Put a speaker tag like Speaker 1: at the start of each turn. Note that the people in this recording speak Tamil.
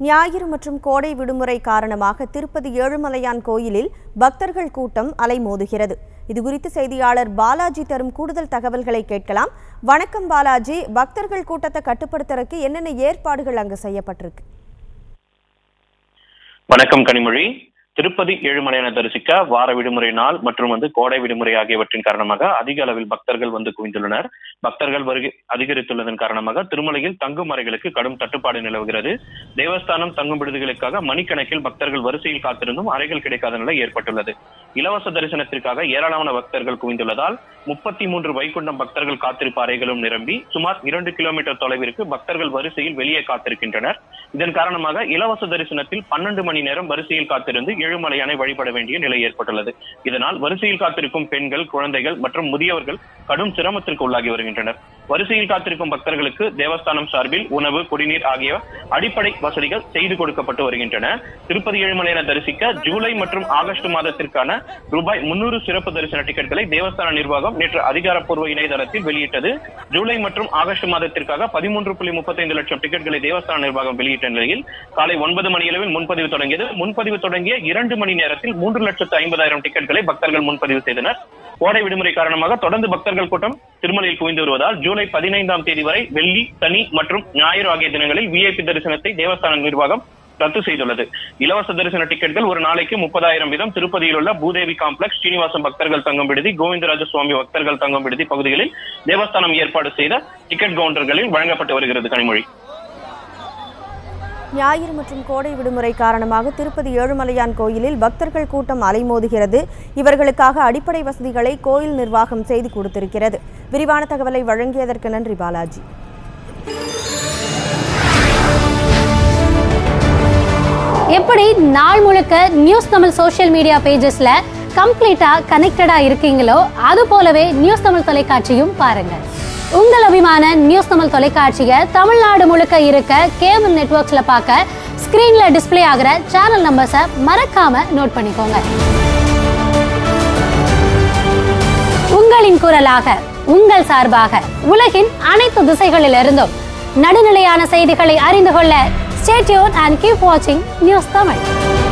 Speaker 1: ஞாயிறு மற்றும் கோடை விடுமுறை காரணமாக திருப்பதி ஏழுமலையான் கோயிலில் பக்தர்கள் கூட்டம் அலைமோதுகிறது இதுகுறித்து செய்தியாளர் பாலாஜி தரும் கூடுதல் தகவல்களை கேட்கலாம் வணக்கம் பாலாஜி பக்தர்கள் கூட்டத்தை கட்டுப்படுத்துறதுக்கு என்னென்ன ஏற்பாடுகள் அங்கு செய்யப்பட்டிருக்கு
Speaker 2: வணக்கம் கனிமொழி திருப்பதி ஏழுமலையான தரிசிக்க வார விடுமுறை நாள் மற்றும் வந்து கோடை விடுமுறை ஆகியவற்றின் காரணமாக அதிக அளவில் பக்தர்கள் வந்து குவிந்துள்ளனர் பக்தர்கள் வருகை அதிகரித்துள்ளதன் காரணமாக திருமலையில் தங்கும் அறைகளுக்கு கடும் தட்டுப்பாடு நிலவுகிறது தேவஸ்தானம் தங்கும் விடுதிகளுக்காக மணிக்கணக்கில் பக்தர்கள் வரிசையில் காத்திருந்தும் அறைகள் கிடைக்காத நிலை ஏற்பட்டுள்ளது இலவச தரிசனத்திற்காக ஏராளமான பக்தர்கள் குவிந்துள்ளதால் முப்பத்தி மூன்று வைகுண்டம் பக்தர்கள் காத்திருப்பு அறைகளும் நிரம்பி சுமார் இரண்டு கிலோமீட்டர் தொலைவிற்கு பக்தர்கள் வரிசையில் வெளியே காத்திருக்கின்றனர் இதன் காரணமாக இலவச தரிசனத்தில் பன்னெண்டு மணி நேரம் வரிசையில் காத்திருந்து ஏழுமலையானை வழிபட வேண்டிய நிலை ஏற்பட்டுள்ளது இதனால் வரிசையில் காத்திருக்கும் பெண்கள் குழந்தைகள் மற்றும் முதியவர்கள் கடும் சிரமத்திற்கு உள்ளாகி வருகின்றனர் வரிசையில் காத்திருக்கும் பக்தர்களுக்கு தேவஸ்தானம் சார்பில் உணவு குடிநீர் ஆகிய அடிப்படை வசதிகள் செய்து கொடுக்கப்பட்டு வருகின்றன திருப்பதி ஏழுமலையான தரிசிக்க ஜூலை மற்றும் ஆகஸ்ட் மாதத்திற்கான ரூபாய் முன்னூறு சிறப்பு தரிசன டிக்கெட்களை தேவஸ்தான நிர்வாகம் நேற்று அதிகாரப்பூர்வ இணையதளத்தில் வெளியிட்டது ஜூலை மற்றும் ஆகஸ்ட் மாதத்திற்காக பதிமூன்று புள்ளி முப்பத்தைந்து லட்சம் டிக்கெட்களை தேவஸ்தான நிர்வாகம் வெளியிட்ட நிலையில் காலை ஒன்பது மணி அளவில் முன்பதிவு தொடங்கியது முன்பதிவு தொடங்கிய இரண்டு மணி நேரத்தில் மூன்று லட்சத்து ஐம்பதாயிரம் டிக்கெட்களை பக்தர்கள் முன்பதிவு செய்தனர் கோடை விடுமுறை காரணமாக தொடர்ந்து பக்தர்கள் கூட்டம் திருமலையில் குவிந்து வருவதால் ஜூலை பதினைந்தாம் தேதி வரை வெள்ளி சனி மற்றும் ஞாயிறு ஆகிய தினங்களில் விஐபி தரிசனத்தை தேவஸ்தான நிர்வாகம் ரத்து செய்துள்ளது இலவச தரிசன டிக்கெட்கள் ஒரு நாளைக்கு முப்பதாயிரம் வீதம் திருப்பதியில் உள்ள பூதேவி காம்ப்ளெக்ஸ் ஸ்ரீனிவாசம் பக்தர்கள் தங்கும் விடுதி கோவிந்தராஜ சுவாமி பக்தர்கள் தங்கும் விடுதி பகுதிகளில் தேவஸ்தானம் ஏற்பாடு செய்த டிக்கெட் கவுண்டர்களில் வழங்கப்பட்டு வருகிறது கனிமொழி
Speaker 1: ஞாயிறு மற்றும் கோடை விடுமுறை காரணமாக திருப்பதி ஏழுமலையான் கோயிலில் பக்தர்கள் கூட்டம் அலைமோதுகிறது இவர்களுக்காக அடிப்படை வசதிகளை கோயில் நிர்வாகம் செய்து கொடுத்திருக்கிறது விரிவான தகவலை வழங்கியதற்கு நன்றி பாலாஜி
Speaker 3: எப்படி நாள் முழுக்க நியூஸ் தமிழ் சோஷியல் மீடியா பேஜஸ்ல கம்ப்ளீட்டா கனெக்டடா இருக்கீங்களோ அது போலவே நியூஸ் தமிழ் தொலைக்காட்சியும் பாருங்க உங்கள் அபிமான நியூஸ் தமிழ் தொலைக்காட்சியை தமிழ்நாடு முழுக்க இருக்க கேபிள் நெட்வொர்க்ஸ்ல பார்க்க ஸ்கிரீன்ல டிஸ்ப்ளே ஆகிற சேனல் நம்பர்ஸை மறக்காம நோட் பண்ணிக்கோங்க உங்களின் குரலாக உங்கள் சார்பாக உலகின் அனைத்து திசைகளிலிருந்தும் நடுநிலையான செய்திகளை அறிந்து கொள்ள ஸ்டேட்யூன் அண்ட் கீப் வாட்சிங் நியூஸ் தமிழ்